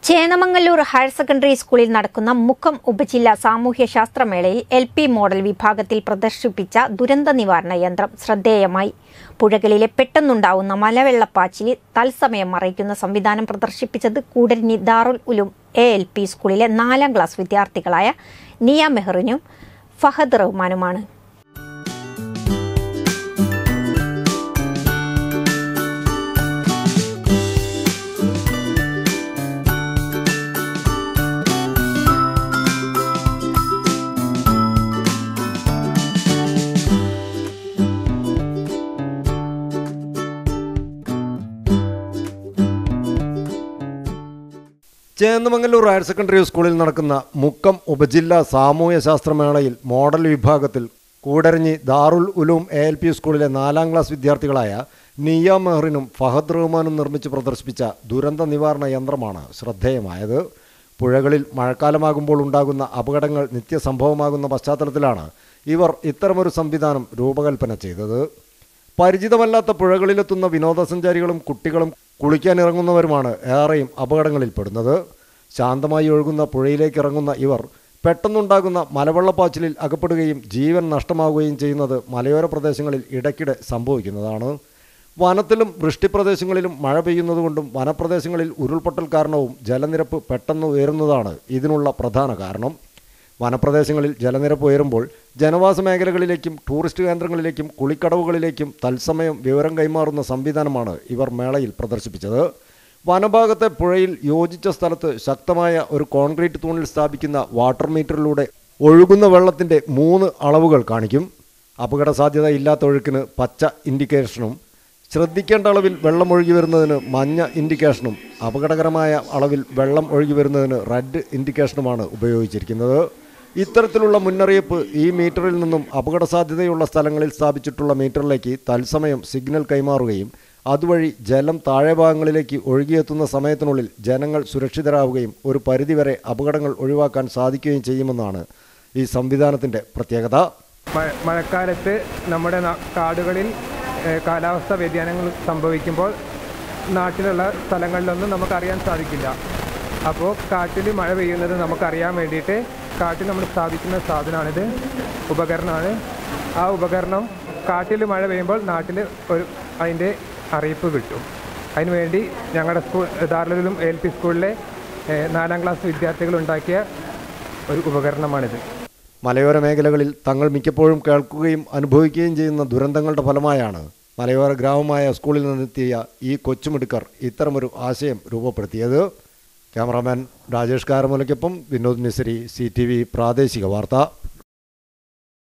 Chennamangallur higher secondary സ്കൂളിൽ നടക്കുന്ന മുക്കം ഉപജില്ലാ സാമൂഹ്യ ശാസ്ത്രമേളയിൽ എൽ പി മോഡൽ വിഭാഗത്തിൽ പ്രദർശിപ്പിച്ച ദുരന്ത നിവാരണ യന്ത്രം ശ്രദ്ധേയമായി പുഴകളിലെ പെട്ടെന്നുണ്ടാവുന്ന മലവെള്ളപ്പാച്ചിൽ തത്സമയം മറയ്ക്കുന്ന സംവിധാനം പ്രദർശിപ്പിച്ചത് Koodaranji Darul Uloom A L P സ്കൂളിലെ നാലാം ക്ലാസ് വിദ്യാർത്ഥികളായ നിയ മെഹറിനും ഫഹദ് റഹ്മാനുമാണ് ചേന്നമംഗല്ലൂർ ഹയർ സെക്കൻഡറി സ്കൂളിൽ നടക്കുന്ന മുക്കം ഉപജില്ലാ സാമൂഹ്യ ശാസ്ത്രമേളയിൽ മോഡൽ വിഭാഗത്തിൽ Koodaranji Darul Uloom A L P സ്കൂളിലെ നാലാം ക്ലാസ് വിദ്യാർത്ഥികളായ നിയ മെഹറിനും ഫഹദ് റഹ്മാനും നിർമ്മിച്ച് പ്രദർശിപ്പിച്ച ദുരന്ത നിവാരണ യന്ത്രമാണ് ശ്രദ്ധേയമായത് പുഴകളിൽ മഴക്കാലമാകുമ്പോൾ ഉണ്ടാകുന്ന അപകടങ്ങൾ നിത്യസംഭവമാകുന്ന പശ്ചാത്തലത്തിലാണ് ഇവർ ഇത്തരമൊരു സംവിധാനം രൂപകൽപ്പന ചെയ്തത് പരിചിതമല്ലാത്ത പുഴകളിലെത്തുന്ന വിനോദസഞ്ചാരികളും കുട്ടികളും കുളിക്കാനിറങ്ങുന്നവരുമാണ് ഏറെയും അപകടങ്ങളിൽപ്പെടുന്നത് ശാന്തമായി ഒഴുകുന്ന പുഴയിലേക്ക് ഇറങ്ങുന്ന ഇവർ പെട്ടെന്നുണ്ടാകുന്ന മലവെള്ളപ്പാച്ചിലിൽ അകപ്പെടുകയും ജീവൻ നഷ്ടമാവുകയും ചെയ്യുന്നത് മലയോര പ്രദേശങ്ങളിൽ ഇടയ്ക്കിടെ സംഭവിക്കുന്നതാണ് വനത്തിലും വൃഷ്ടിപ്രദേശങ്ങളിലും മഴ പെയ്യുന്നതുകൊണ്ടും വനപ്രദേശങ്ങളിൽ ഉരുൾപൊട്ടൽ കാരണവും ജലനിരപ്പ് പെട്ടെന്ന് ഉയരുന്നതാണ് ഇതിനുള്ള പ്രധാന കാരണം വനപ്രദേശങ്ങളിൽ ജലനിരപ്പ് ഉയരുമ്പോൾ ജനവാസ മേഖലകളിലേക്കും ടൂറിസ്റ്റ് കേന്ദ്രങ്ങളിലേക്കും കുളിക്കടവുകളിലേക്കും തത്സമയം വിവരം കൈമാറുന്ന സംവിധാനമാണ് ഇവർ മേളയിൽ പ്രദർശിപ്പിച്ചത് വനഭാഗത്തെ പുഴയിൽ യോജിച്ച സ്ഥലത്ത് ശക്തമായ ഒരു കോൺക്രീറ്റ് തൂണിൽ സ്ഥാപിക്കുന്ന വാട്ടർ മീറ്ററിലൂടെ ഒഴുകുന്ന വെള്ളത്തിൻ്റെ മൂന്ന് അളവുകൾ കാണിക്കും അപകട സാധ്യത ഇല്ലാത്ത ഒഴുക്കിന് പച്ച ഇൻഡിക്കേഷനും ശ്രദ്ധിക്കേണ്ട അളവിൽ വെള്ളം ഒഴുകി വരുന്നതിന് മഞ്ഞ ഇൻഡിക്കേഷനും അപകടകരമായ അളവിൽ വെള്ളം ഒഴുകി വരുന്നതിന് റെഡ് ഇൻഡിക്കേഷനുമാണ് ഉപയോഗിച്ചിരിക്കുന്നത് ഇത്തരത്തിലുള്ള മുന്നറിയിപ്പ് ഈ മീറ്ററിൽ നിന്നും അപകട സാധ്യതയുള്ള സ്ഥലങ്ങളിൽ സ്ഥാപിച്ചിട്ടുള്ള മീറ്ററിലേക്ക് തത്സമയം സിഗ്നൽ കൈമാറുകയും അതുവഴി ജലം താഴെ ഭാഗങ്ങളിലേക്ക് ഒഴുകിയെത്തുന്ന സമയത്തിനുള്ളിൽ ജനങ്ങൾ സുരക്ഷിതരാവുകയും ഒരു പരിധിവരെ അപകടങ്ങൾ ഒഴിവാക്കാൻ സാധിക്കുകയും ചെയ്യുമെന്നാണ് ഈ സംവിധാനത്തിൻ്റെ പ്രത്യേകത മഴ മഴക്കാലത്ത് നമ്മുടെ നാ- കാടുകളിൽ ഏഹ്, കാലാവസ്ഥാ വ്യതിയാനങ്ങൾ സംഭവിക്കുമ്പോൾ നാട്ടിലുള്ള സ്ഥലങ്ങളിലൊന്നും നമുക്കറിയാൻ സാധിക്കില്ല അപ്പോൾ കാട്ടിൽ മഴ പെയ്യുന്നത് നമുക്കറിയാൻ വേണ്ടിയിട്ട് കാട്ടിൽ നമ്മൾ സ്ഥാപിക്കുന്ന സാധനമാണിത് ഉപകരണമാണ് ആ ഉപകരണം കാട്ടിൽ മഴ പെയ്യുമ്പോൾ നാട്ടിൽ ഒരു അതിൻ്റെ അറിയിപ്പ് കിട്ടും അതിനുവേണ്ടി ഞങ്ങളുടെ സ്കൂൾ ദാർലും എൽ പി സ്കൂളിലെ ഏഹ്, നാലാം ക്ലാസ് വിദ്യാർത്ഥികൾ ഉണ്ടാക്കിയ ഒരു ഉപകരണമാണിത് മലയോര മേഖലകളിൽ തങ്ങൾ മിക്കപ്പോഴും കേൾക്കുകയും അനുഭവിക്കുകയും ചെയ്യുന്ന ദുരന്തങ്ങളുടെ ഫലമായാണ് മലയോര ഗ്രാമമായ സ്കൂളിൽ നിന്നെത്തിയ ഈ കൊച്ചുമിടുക്കർ ഇത്തരമൊരു ആശയം രൂപപ്പെടുത്തിയത് ക്യാമറാമാൻ രാജേഷ് കാരമലയ്ക്കൊപ്പം വിനോദ് മിശ്രി സി പ്രാദേശിക വാർത്ത